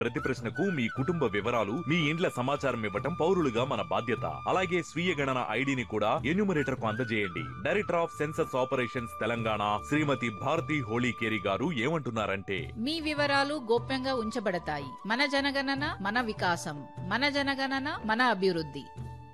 ప్రతి ప్రశ్నకు మీ కుటుంబ వివరాలు మీ ఇండ్ల సమాచారం ఇవ్వటం పౌరులుగా మన బాధ్యత అలాగే స్వీయ గణన ఐడిని కూడా ఎన్యూమరేటర్ కు అందజేయండి director of census operations Telangana Shrimati Bharati Holikeri garu ఏమంటున్నారంటే మీ వివరాలు గోప్యంగా ఉంచబడతాయి మన జనగణన మన వికాసం మన జనగణన మన అభివృద్ధి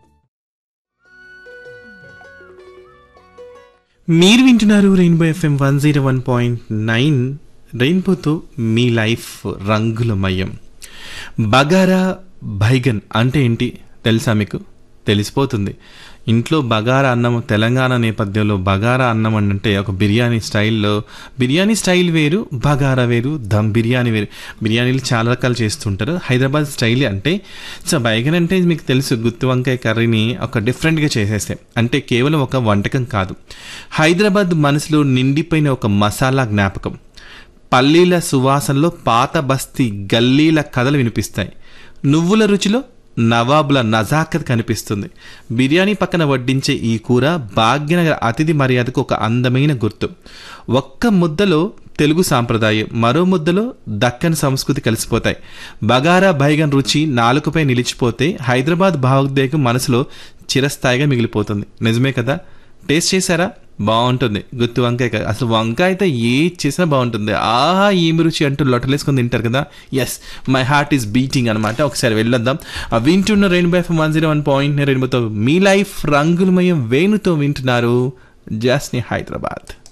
మీరు వింటున్నారు Rainbow FM one zero one point nine రెయిన్బోతో మీ లైఫ్ రంగులమయం బగారా బైగన్ అంటే ఏంటి తెలుసా మీకు తెలిసిపోతుంది ఇంట్లో బగారా అన్నం తెలంగాణ నేపథ్యంలో బగారా అన్నం అంటే ఒక బిర్యానీ స్టైల్లో బిర్యానీ స్టైల్ వేరు బగారా వేరు దమ్ బిర్యానీ వేరు బిర్యానీలు చాలా రకాలు చేస్తుంటారు హైదరాబాద్ స్టైల్ అంటే సో బైగన్ అంటే మీకు తెలుసు గుత్తి వంకాయ కర్రీని ఒక డిఫరెంట్గా చేసేస్తాయి అంటే కేవలం ఒక వంటకం కాదు హైదరాబాద్ మనసులో నిండిపోయిన ఒక మసాలా జ్ఞాపకం పల్లీల సువాసనలో పాత బస్తీ గల్లీల కథలు వినిపిస్తాయి నువ్వుల రుచిలో నవాబుల నజాకత్ కనిపిస్తుంది బిర్యానీ పక్కన వడ్డించే ఈ కూర భాగ్యనగర అతిథి మర్యాదకు ఒక అందమైన గుర్తు ఒక్క ముద్దలో తెలుగు సాంప్రదాయం మరో ముద్దలో దక్కన్ సంస్కృతి కలిసిపోతాయి బగారా బైగన్ రుచి నాలుకపై నిలిచిపోతే హైదరాబాద్ భావోద్వేగం మనసులో చిరస్థాయిగా మిగిలిపోతుంది నిజమే కదా టేస్ట్ చేశారా బాగుంటుంది గుత్తి వంకాయ కాదు. అసలు వంకాయ అయితే ఏ చేసినా బాగుంటుంది ఆహా ఏమి రుచి అంటూ లొట్టలేసుకొని తింటారు కదా yes my heart is beating అనమాట ఒకసారి వెళ్ళొద్దాం ఆ వింటున్న Rainbow F one zero one point రెయిన్బోతో మీ లైఫ్ రంగులమయం వేణుతో వింటున్నారు జాస్ని హైదరాబాద్